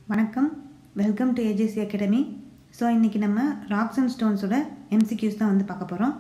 வணக்கம் welcome to AGC academy so இன்றைக்கி நம்ம ராக்ஸ் அண்ட் ஸ்டோன்ஸோட எம்சிக்யூஸ் தான் வந்து பார்க்க போகிறோம்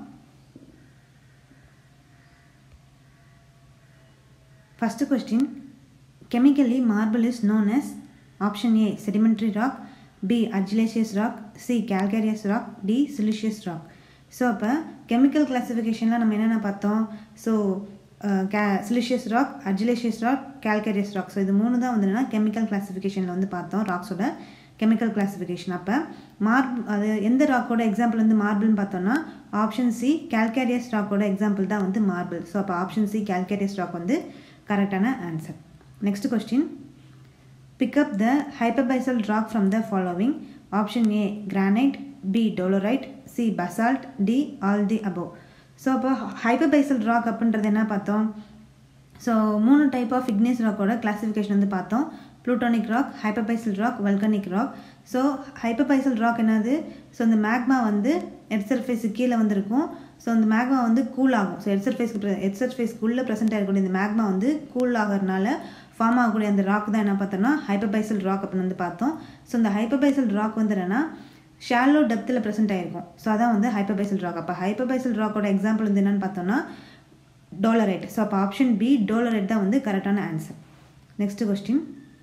first question chemically marble is known as option A sedimentary rock B argillaceous rock C calcareous rock D silicious rock so அப்போ chemical கிளாஸிஃபிகேஷனில் நம்ம என்னென்ன பார்த்தோம் ஸோ கே siliceous rock argillaceous rock calcareous rock so இது மூணு தான் வந்து என்னன்னா கெமிக்கல் கிளாஸிஃபிகேஷனில் வந்து பார்த்தோம் ராக்ஸோட கெமிக்கல் கிளாஸிஃபிகேஷன் அப்போ மார்ப் அது எந்த ராக்கோட எக்ஸாம்பிள் வந்து மார்பிள்னு பார்த்தோம்னா ஆப்ஷன் சி calcareous ராக்கோட எக்ஸாம்பிள் தான் வந்து மார்பிள் ஸோ அப்போ ஆப்ஷன் சி calcareous ராக் வந்து கரெக்டான answer next question Pick up the hyperbasal rock from the following. Option A granite, B dolorite, C basalt, D all the above. So அப்போ hypabyssal rock அப்படின்றது என்ன பார்த்தோம் so மூணு type of igneous ராக்கோட classification வந்து பார்த்தோம் plutonic rock hypabyssal rock volcanic rock so hypabyssal rock என்னது so இந்த மேக்மா வந்து எட் சர்ஃபேஸு கீழே வந்திருக்கும் ஸோ இந்த மேக்மா வந்து கூல் ஆகும் ஸோ எட் சர்ஃபேஸ்க்கு எட் சர்ஃபேஸ்க்குள்ளே ப்ரெசென்ட் ஆகக்கூடிய இந்த மேக்மா வந்து கூல் ஆகிறதுனால ஃபார்ம் ஆகக்கூடிய அந்த ராக் தான் என்ன பார்த்தோம்னா ஹைப்பர்பைசல் ராக் அப்படின்னு வந்து பார்த்தோம் ஸோ இந்த ஹைப்பர்பைசல் ராக் வந்து என்னன்னா ஷாலோ டெப்த்தில் ப்ரெசென்ட் ஆகிருக்கும் ஸோ அதான் வந்து ஹைப்பர்பைசல் ராக் அப்போ ஹைப்பர்பைசல் ராக்கோட எக்ஸாம்பிள் வந்து என்னன்னு பார்த்தோம்னா டோலரைட் ஸோ அப்போ ஆப்ஷன் பி டோலரைட் தான் வந்து கரெக்டான answer next question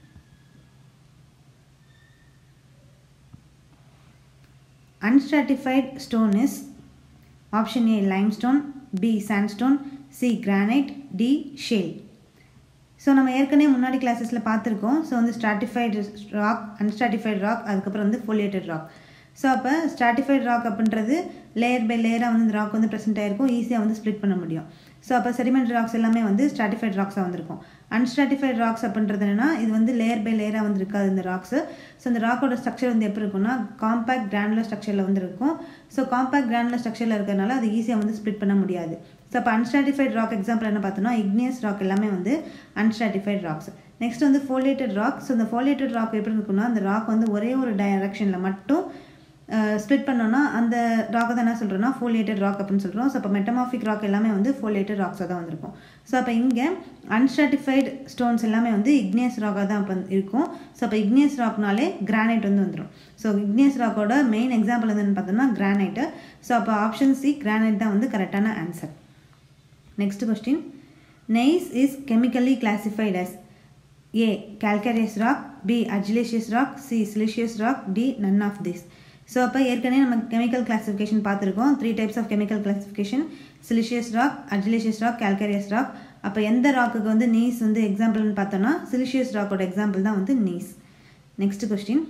unstratified stone is option A limestone B sandstone C granite D shale so நம்ம ஏற்கனவே முன்னாடி கிளாஸஸில் பார்த்துருக்கோம் ஸோ வந்து ஸ்ட்ராட்டிஃபைடு ராக் அன்ஸ்ட்ராட்டிஃபைடு ராக் அதுக்கப்புறம் வந்து ஃபோலியேட்டட் ராக் ஸோ அப்போ ஸ்ட்ராட்டிஃபைடு ராக் அப்படின்றது லேயர் பை லேயராக வந்து இந்த ராக் வந்து ப்ரெசென்ட் ஆகிருக்கும் ஈஸியாக வந்து ஸ்ப்ளிட் பண்ண முடியும் ஸோ அப்போ செடிமெண்ட் ராக்ஸ் எல்லாமே வந்து ஸ்ட்ராட்டிஃபைட் ராக்ஸாக வந்திருக்கும் அன்ஸ்ட்ராட்டிஃபைட் ராக்ஸ் அப்படின்றது என்னன்னா இது வந்து லேயர் பை லேயராக வந்து இருக்காது இந்த ராக்ஸு ஸோ இந்த ராக்கோட ஸ்ட்ரக்சர் வந்து எப்படி இருக்கும்னா காம்பேக்ட் கிராண்டுலர் ஸ்ட்ரக்சரில் வந்து இருக்கும் ஸோ காம்பேக்ட் கிராண்டுலர் ஸ்ட்ரக்சரில் இருக்கிறதுனால அது ஈஸியாக வந்து ஸ்ப்ளிட் பண்ண முடியாது ஸோ அப்போ அன்ஸ்ட்ராட்டிஃபைட் ராக் எக்ஸாம்பிள் என்ன பார்த்தோம்னா இக்னியஸ் ராக் எல்லாமே வந்து அன்ஸ்ட்ராட்டிஃபைட் ராக்ஸ் நெக்ஸ்ட் வந்து ஃபோலியேட்டட் ராக் ஸோ இந்த ஃபோலியேட்டட் ராக் எப்படி இருக்குன்னா அந்த ராக் வந்து ஒரே ஒரு டைரக்ஷனில் மட்டும் ஸ்ப்ளிட் பண்ணோன்னா அந்த ராக்கை தான் என்ன சொல்கிறோன்னா ஃபோலியேட்டட் ராக் அப்படின்னு சொல்கிறோம் ஸோ அப்போ மெட்டமாஃபிக் ராக் எல்லாமே வந்து ஃபோலியேட்டட் ராக்ஸாக தான் வந்திருக்கும் ஸோ அப்போ இங்கே அன்ஸ்ட்ராட்டிஃபைடு ஸ்டோன்ஸ் எல்லாமே வந்து இக்னியஸ் ராக்காக தான் இப்போ இருக்கும் ஸோ அப்போ இக்னியஸ் ராக்னாலே கிரானைட் வந்து வந்துடும் ஸோ இக்னியஸ் ராக்கோட மெயின் எக்ஸாம்பிள் வந்து பார்த்தோம்னா கிரானைட்டு ஸோ அப்போ ஆப்ஷன் சி கிரானைட் தான் வந்து கரெக்டான answer next question gneiss is chemically classified as A calcareous rock B argillaceous rock C siliceous rock D none of this so அப்போ ஏற்கனவே நம்ம கெமிக்கல் கிளாஸிஃபிகேஷன் பார்த்துருக்கோம் three types of chemical classification siliceous rock argillaceous rock calcareous rock அப்போ எந்த ராக்குக்கு வந்து knees வந்து எக்ஸாம்பிள்னு பார்த்தோன்னா siliceous ராக்கோட example தான் வந்து gneiss next question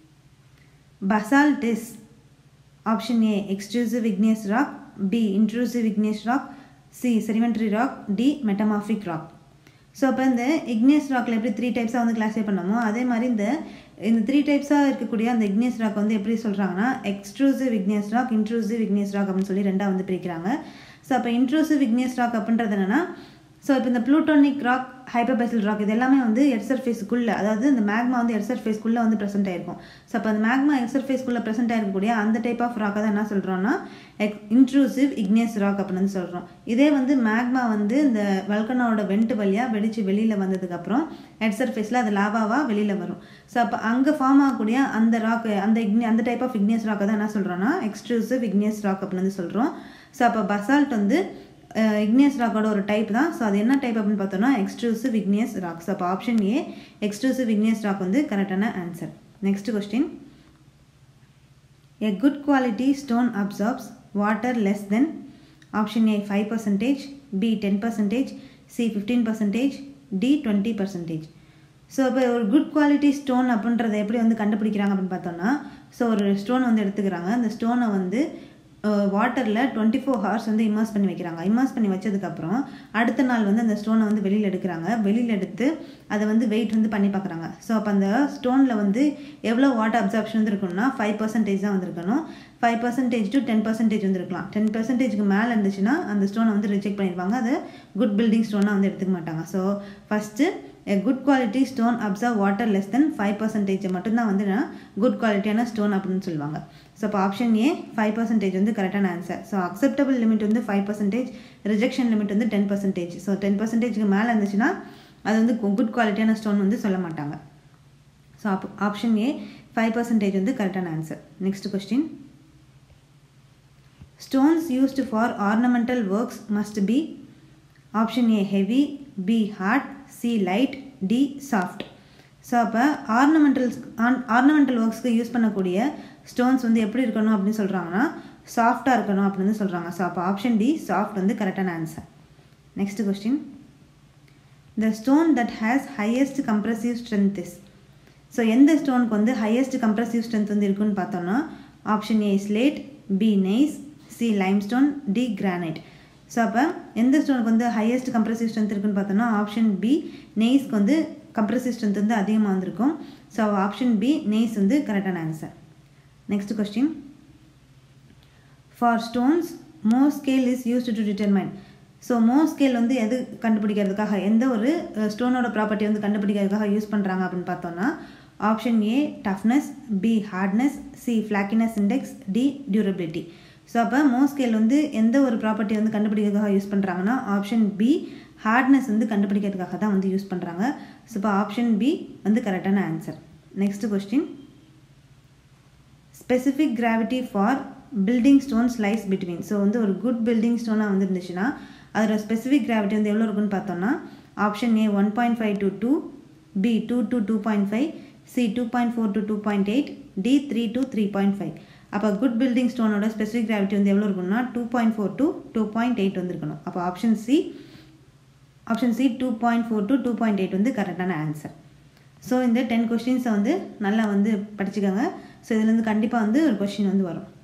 basalt is option A extrusive igneous rock B intrusive igneous rock C sedimentary rock D metamorphic rock so அப்போ இந்த igneous ராக்கில் எப்படி த்ரீ டைப்ஸாக வந்து கிளாஸிஃபை பண்ணோமோ அதே மாதிரி இந்த இந்த த்ரீ டைப்ஸாக இருக்கக்கூடிய அந்த இக்னியஸ் ராக் வந்து எப்படி சொல்கிறாங்கன்னா extrusive igneous rock intrusive igneous rock அப்படின்னு சொல்லி ரெண்டாக வந்து பிரிக்கிறாங்க ஸோ அப்போ இன்ட்ரூசிவ் இக்னியஸ் ராக் அப்படின்றது என்னென்னா ஸோ இப்போ இந்த ப்ளூட்டோனிக் ராக் ஹைப்பர்பைசல் ராக் இது எல்லாமே வந்து எட் சர்ஃபேஸுக்குள்ளே அதாவது இந்த மேக்மா வந்து எட் சர்ஃபேஸ்க்குள்ளே வந்து ப்ரெசென்ட் ஆயிருக்கும் ஸோ அப்போ அந்த மேக்மா எட் சர்ஃபேஸ்க்குள்ளே ப்ரெசென்ட் ஆயிருக்கக்கூடிய அந்த டைப் ஆஃப் ராக்கை தான் என்ன சொல்கிறோம்னா எக் இன்ட்ரூசிவ் இக்னியஸ் ராக் அப்படின்னு வந்து சொல்கிறோம் இதே வந்து மேக்மா வந்து இந்த வல்கனோட வெண்ட் வழியாக வெடித்து வெளியில் வந்ததுக்கப்புறம் எட் சர்ஃபேஸில் அது லாவாவாக வெளியில் வரும் ஸோ அப்போ அங்கே ஃபார்ம் ஆகக்கூடிய அந்த ராக் அந்த இக்னி அந்த டைப் ஆஃப் இக்னியஸ் ராக்கை தான் என்ன சொல்கிறோன்னா எக்ஸ்ட்ரூசிவ் இக்னியஸ் ராக் அப்படின்னு வந்து சொல்கிறோம் ஸோ அப்போ பசால்ட் வந்து இக்னியஸ் ராக்கோட ஒரு டைப் தான் ஸோ அது என்ன டைப் அப்படின்னு பார்த்தோம்னா எக்ஸ்ட்ரூசிவ் இக்னியஸ் ராக் ஸோ அப்போ option A extrusive igneous rock வந்து கரெக்டான answer next question a good quality stone absorbs water less than option A five percentage B ten percentage C fifteen percentage D twenty percentage so இப்போ ஒரு good quality stone அப்படின்றத எப்படி வந்து கண்டுபிடிக்கிறாங்க அப்படின்னு பார்த்தோம்னா ஸோ ஒரு ஸ்டோன் வந்து எடுத்துக்கிறாங்க அந்த ஸ்டோனை வந்து வாட்டரில் டுவெண்ட்டி ஃபோர் ஹவர்ஸ் வந்து இமர்ஸ் பண்ணி வைக்கிறாங்க இமர்ஸ் பண்ணி வச்சதுக்கப்புறம் அடுத்த நாள் வந்து அந்த ஸ்டோனை வந்து வெளியில் எடுக்கிறாங்க வெளியில் எடுத்து அதை வந்து வெயிட் வந்து பண்ணி பார்க்குறாங்க ஸோ அப்போ அந்த ஸ்டோனில் வந்து எவ்வளோ வாட்டர் அப்சார்ப்ஷன் வந்து இருக்கணும்னா ஃபைவ் பர்சன்டேஜ் தான் வந்துருக்கணும் five percentage to ten percentage வந்துருக்கலாம் டென் பர்சன்டேஜ்க்கு மேலே இருந்துச்சுன்னா அந்த ஸ்டோனை வந்து ரிஜெக்ட் பண்ணிடுவாங்க அது குட் பில்டிங் ஸ்டோனாக வந்து எடுத்துக்க மாட்டாங்க so first good quality stone absorb water less than five percentage மட்டும்தான் வந்து குட் குவாலிட்டியான ஸ்டோன் அப்படின்னு சொல்லுவாங்க ஸோ இப்போ ஆப்ஷன் ஏ ஃபைவ் பர்சன்டேஜ் வந்து கரெக்டான ஆன்சர் ஸோ அக்செப்டபிள் லிமிட் வந்து ஃபைவ் பர்சன்டேஜ் ரிஜெக்ஷன் லிமிட் வந்து டென் பர்சன்டேஜ் ஸோ டென் பர்சன்டேஜ்க்கு மேலே இருந்துச்சுன்னா அது வந்து குட் குவாலிட்டியான ஸ்டோன் வந்து சொல்ல மாட்டாங்க so op option A five percentage வந்து கரெக்டான answer next question stones used for ornamental works must be option A heavy B hard C light D soft so அப்போ ஆர்னமெண்டல்ஸ் ஆர்னமெண்டல் ஒர்க்ஸ்க்கு யூஸ் பண்ணக்கூடிய stones வந்து எப்படி இருக்கணும் அப்படின்னு சொல்கிறாங்கன்னா சாஃப்டாக இருக்கணும் அப்படின்னு சொல்கிறாங்க ஸோ அப்போ ஆப்ஷன் டி சாஃப்ட் வந்து கரெக்டான answer next question the stone that has highest compressive strength is so எந்த ஸ்டோனுக்கு வந்து ஹையஸ்ட் கம்ப்ரஸிவ் ஸ்ட்ரென்த் வந்து இருக்குன்னு பார்த்தோம்னா option A slate B gneiss C limestone D granite so அப்போ எந்த ஸ்டோனுக்கு வந்து ஹையஸ்ட் கம்ப்ரஸிவ் ஸ்ட்ரென்த் இருக்குன்னு பார்த்தோம்னா ஆப்ஷன் பி நெய்ஸ்க்கு வந்து கம்ப்ரஸிவ் ஸ்ட்ரென்த் வந்து அதிகமாக வந்திருக்கும் ஸோ ஆப்ஷன் பி நெய்ஸ் வந்து கரெக்டான answer next question for stones Mohs scale is used to determine so Mohs scale வந்து எது கண்டுபிடிக்கிறதுக்காக எந்த ஒரு ஸ்டோனோட ப்ராப்பர்ட்டி வந்து கண்டுபிடிக்கிறதுக்காக யூஸ் பண்ணுறாங்க அப்படின்னு பார்த்தோம்னா option A toughness B hardness C flakiness index D durability so அப்போ மோ ஸ்கேல் வந்து எந்த ஒரு ப்ராப்பர்ட்டி வந்து கண்டுபிடிக்கிறதுக்காக யூஸ் பண்ணுறாங்கன்னா ஆப்ஷன் பி ஹார்ட்னஸ் வந்து கண்டுபிடிக்கிறதுக்காக தான் வந்து யூஸ் பண்ணுறாங்க ஸோ இப்போ ஆப்ஷன் பி வந்து கரெக்டான answer next question specific gravity for building stones lies between so வந்து ஒரு குட் பில்டிங் ஸ்டோனாக வந்து இருந்துச்சுன்னா அதோட ஸ்பெசிஃபிக் கிராவிட்டி வந்து எவ்வளோ இருக்குன்னு பார்த்தோம்னா option A one point five to two B two to two point five C two point four to two point eight D three to three point five அப்போ good building ஸ்டோனோட specific gravity வந்து எவ்வளோ இருக்கும்னா two point four to two point eight வந்துருக்கணும் அப்போ option C option C two point four to two point eight வந்து கரெக்டான answer so இந்த டென் கொஸ்டின்ஸை வந்து நல்லா வந்து படிச்சுக்கோங்க ஸோ இதுலேருந்து கண்டிப்பாக வந்து ஒரு கொஸ்டின் வந்து வரும்